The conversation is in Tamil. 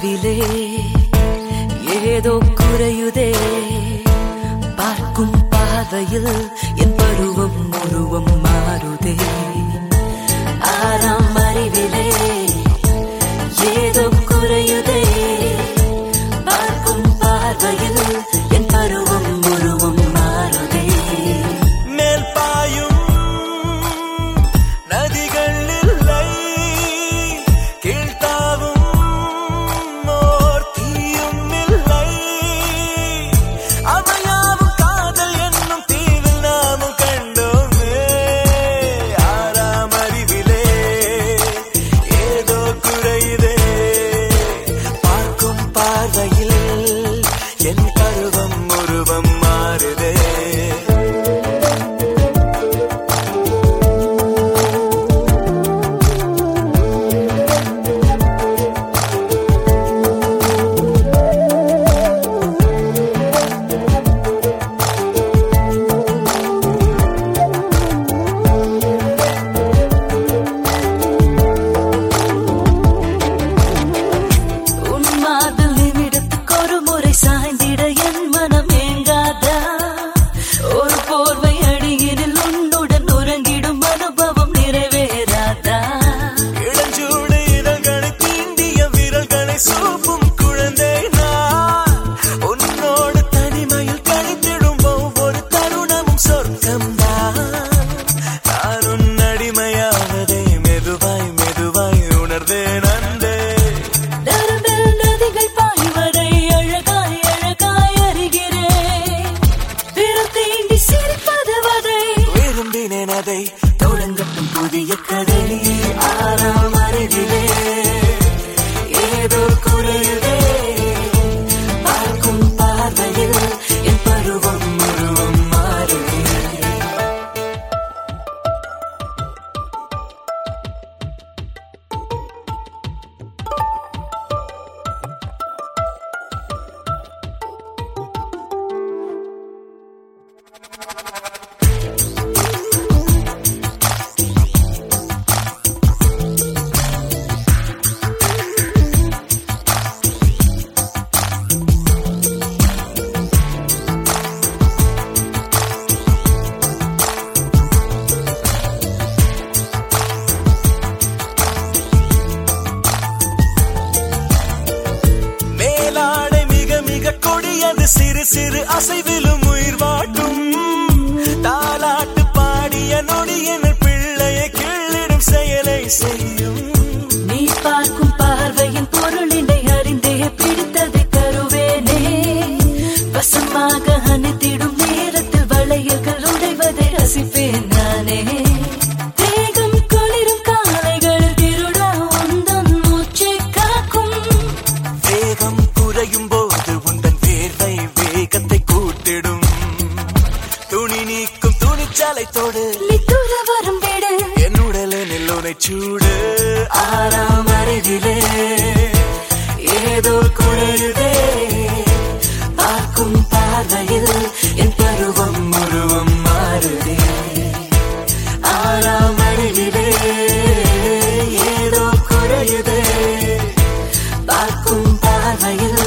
அறிவிலே ஏதோ குறையுதே பார்க்கும் பார்வையில் என் பருவம் உருவம் மாறுதே ஆறாம் அறிவிலே ஏதோ குறையுதே பார்க்கும் பார்வையில் என் பருவம் உருவம் மாறுதே மேல் பாயும் நதிகள் இல்லை கீழ்த்தாவும் ஓர் தீயும் இல்லை அவையாவும் காதல் என்னும் தீவில் நாமும் கண்டோமே ஆறாம் அறிவிலே ஏதோ குறையுதே பார்க்கும் பார்வையில் என் பருவம் உருவம் மாறுதே உன் மாதல் நிமிடத்துக்கு ஒரு முறை சாய்ந்திட என் மனம் ஏங்காதா ஒரு போர்வை அடியினில் உன்னுடன் உறங்கிடும் அனுபவம் நிறைவேறாதா இளஞ்சூடு இதழ்களை தீண்டிய விரல்களை சூப்பும் குழந்தை நான் உன்னோடு தனிமையில் கழித்திடும் ஒவ்வொரு தருணமும் சொர்க்கம்தான் நான் உன் அடிமையாவதை மெதுவாய் மெதுவாய் உணர்ந்தேன் அன்பே நரம்பில் நதிகள் பாய்வதை அழகாய் அழகாய் அறிகிறேன் விரல் தீண்டி சிரிப்பது வதை விரும்பினேன் அதை தொடங்கட்டும் புதிய கதை ஆறாம் அறிவிலே ஏதோ குறையுதே பார்க்கும் பார்வையில் என் பருவம் உருவம் மாறுதே மேலாடை மிக மிக கொடியது சிறு சிறு அசைவிலும் உயிர் வாட்டும் தாலாட்டு பாடிய நொடியின் பிள்ளையை கிள்ளிடும் செயலை செய்யும் நீ பார்க்கும் பார்வையின் பொருளினை அறிந்தே பிடித்ததை தருவேனே வசமாக அனுத்திடும் நேரத்தில் வளையல்கள் உடைவதை ரசிப்பேன் நானே தேகம் குளிரும் காலைகளில் திருடா உந்தன் மூச்சை காக்கும் வேகம் குறையும் போது உந்தன் வேர்வை வேகத்தை கூட்டிடும் துணி நீக்கும் துணிச்சாலை தொடு நித்துர வரும் விடு என் உடலினில் உனை சூடு ஆறாம் அறிவிலே ஏதோ குறையுதே பார்க்கும் பார்வையில் என் பருவம் உருவம் மாறுதே ஆறாம் அறிவிலே ஏதோ குறையுதே பார்க்கும் பார்வையில்